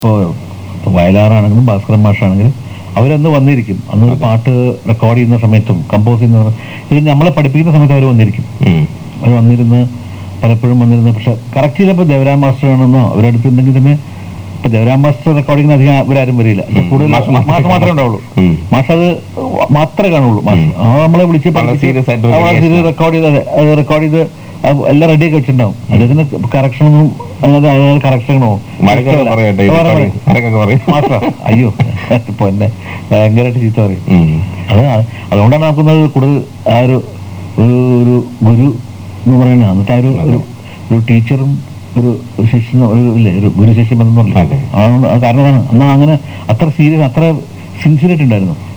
ഇപ്പോൾ വയലാറാണെങ്കിലും ഭാസ്കരൻ മാഷാണെങ്കിലും അവരന്ന് വന്നിരിക്കും അന്ന് ഒരു പാട്ട് റെക്കോർഡ് ചെയ്യുന്ന സമയത്തും കമ്പോസ് ചെയ്യുന്ന സമയത്തും, ഇത് നമ്മളെ പഠിപ്പിക്കുന്ന സമയത്ത് അവർ വന്നിരിക്കും ഉം. അവർ വന്നിരുന്ന് പലപ്പോഴും വന്നിരുന്ന് പക്ഷെ കറക്റ്റ് ചെയ്തപ്പോൾ ദേവരാം മാസ്റ്റർ ആണെന്നോ അവരടുത്തുണ്ടെങ്കിൽ തന്നെ ഇപ്പൊ ദേവരാം മാസ്റ്റർ റെക്കോർഡിങ്ങിന് അധികം ഇവരാരും വരില്ല ഉം. കൂടുതൽ മാഷ് മാത്രമേ മാസം മാത്രമേ ഉണ്ടാവുള്ളൂ ഉം. മാഷ് അത് മാത്രമേ കാണുള്ളൂ മാഷ് ആ നമ്മളെ വിളിച്ച് വളരെ serious ആയിട്ട് ഒരു വളരെ case serious ആണ്. റെക്കോർഡ് ചെയ്ത് അതെ, അത് റെക്കോർഡ് ചെയ്ത് അത് എല്ലാം റെഡിയാക്കി വെച്ചിട്ടുണ്ടാവും അദ്ദേഹത്തിന് കറക്ഷനൊന്നും അതായത് കറക്ഷനോ വഴക്കൊക്കെ പറയട്ടെ ഇത് പറയും. വഴക്കൊക്കെ പറയും മാഷാ അയ്യോ ഇപ്പൊ എന്നെ ഭയങ്കരമായിട്ട് ചീത്ത പറയും ഉം. അത് അതുകൊണ്ടാണ് നമുക്കുന്നത് കൂടുതൽ ആ ഒരു ഒരു ഒരു ഗുരു എന്ന് പറയുന്നത് അന്നത്തെ ആ ഒരു ഒരു- ഒരു ടീച്ചറും ഒരു ഒരു ശിഷ്യ ഒരു ഇല്ലേ ഒരു ഗുരു ശിഷ്യ ബന്ധം അതെ. കാരണം അതാണ് അന്ന് അങ്ങനെ അത്ര സീരിയസ് അത്ര സിൻസിയറായിട്ട് ഉണ്ടായിരുന്നു